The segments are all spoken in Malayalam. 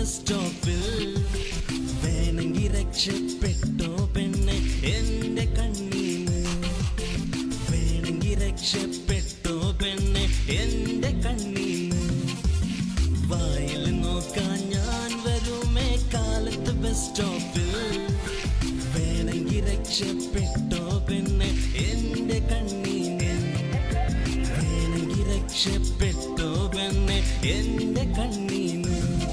ബസ് സ്റ്റോപ്പിൽ വേണമെങ്കിൽ രക്ഷപ്പെട്ടോ പെണ്ണെ എന്റെ കണ്ണീന്ന് വേണമെങ്കിൽ രക്ഷപ്പെട്ടോ പെണ്ണെ എന്റെ കണ്ണീന്ന് വായിൽ നോക്കാൻ ഞാൻ വരുമേ കാലത്ത് ബസ് സ്റ്റോപ്പിൽ വേണമെങ്കിൽ രക്ഷപ്പെട്ടോ പെണ്ണെ എന്റെ കണ്ണീന്ന് വേണമെങ്കിൽ രക്ഷപ്പെട്ടോ പെണ്ണെ എന്റെ കണ്ണീന്ന്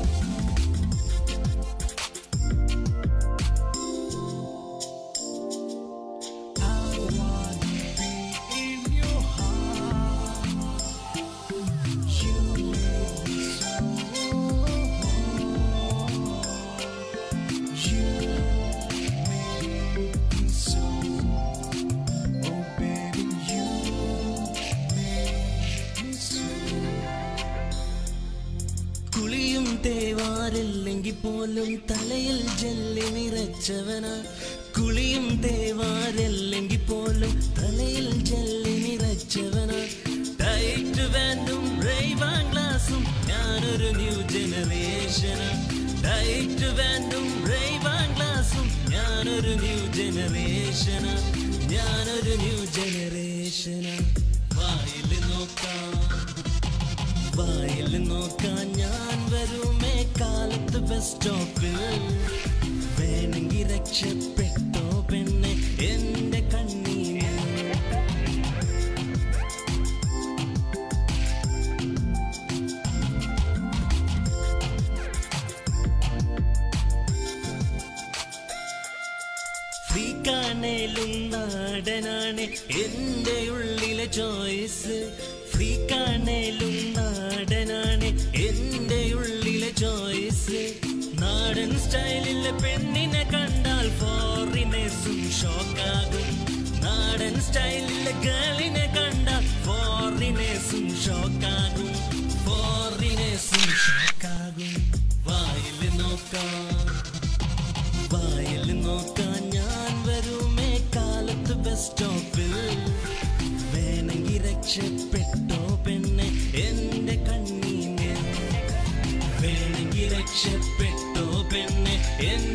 കുളിയും തേവാറില്ലെങ്കിൽ പോലും തലയിൽ ജെല്ലി നിറച്ചവന കുളിയും തേവാറില്ലെങ്കിൽ പോലും തലയിൽ ജെല്ലി നിറച്ചവന ടൈറ്റ് വാൻഡും റൈവാൻ ഗ്ലാസും ഞാനൊരു ന്യൂ ജനറേഷന ടൈറ്റ് വാൻഡും റൈവാൻ ഗ്ലാസും ഞാനൊരു ന്യൂ ജനറേഷന ഞാനൊരു ന്യൂ ജനറേഷന വായിൽ നോക്കാം വായിൽ നോക്കാൻ ഞാൻ വരുമേ കാലത്ത് ബസ് സ്റ്റോപ്പിൽ വേണമെങ്കിൽ രക്ഷപ്പെട്ടോ പെണ്ണെ എന്റെ കണ്ണീന് ഫ്രീക്കാണേലും നാടനാണ് എന്റെ ഉള്ളിലെ ചോയ്സ് ഫ്രീക്കാണേലും നാടനാണ് എന്റെ ഉള്ളിലെ ചോയ്സ് നാടൻ സ്റ്റൈലിലെ പെണ്ണിനെ കണ്ടാൽ ഫോറിനേഴ്സും ഷോക്കാകും നാടൻ സ്റ്റൈലിലെ ഗേളിനെ കണ്ടാൽ ഫോറിനേഴ്സും ഷോക്കാകും ഫോറിനേഴ്സും ഷോക്കാകും വായിൽ നോക്കാം വായിൽ നോക്കാൻ ഞാൻ വരുമേ കാലത്ത് ബസ് സ്റ്റോപ്പിൽ വേണമെങ്കിൽ രക്ഷപ്പെട്ടോ പെണ്ണെ എന്റെ കണ്ണീന് വേണമെങ്കിൽ രക്ഷപ്പെട്ടോ പെണ്ണെ എന്റെ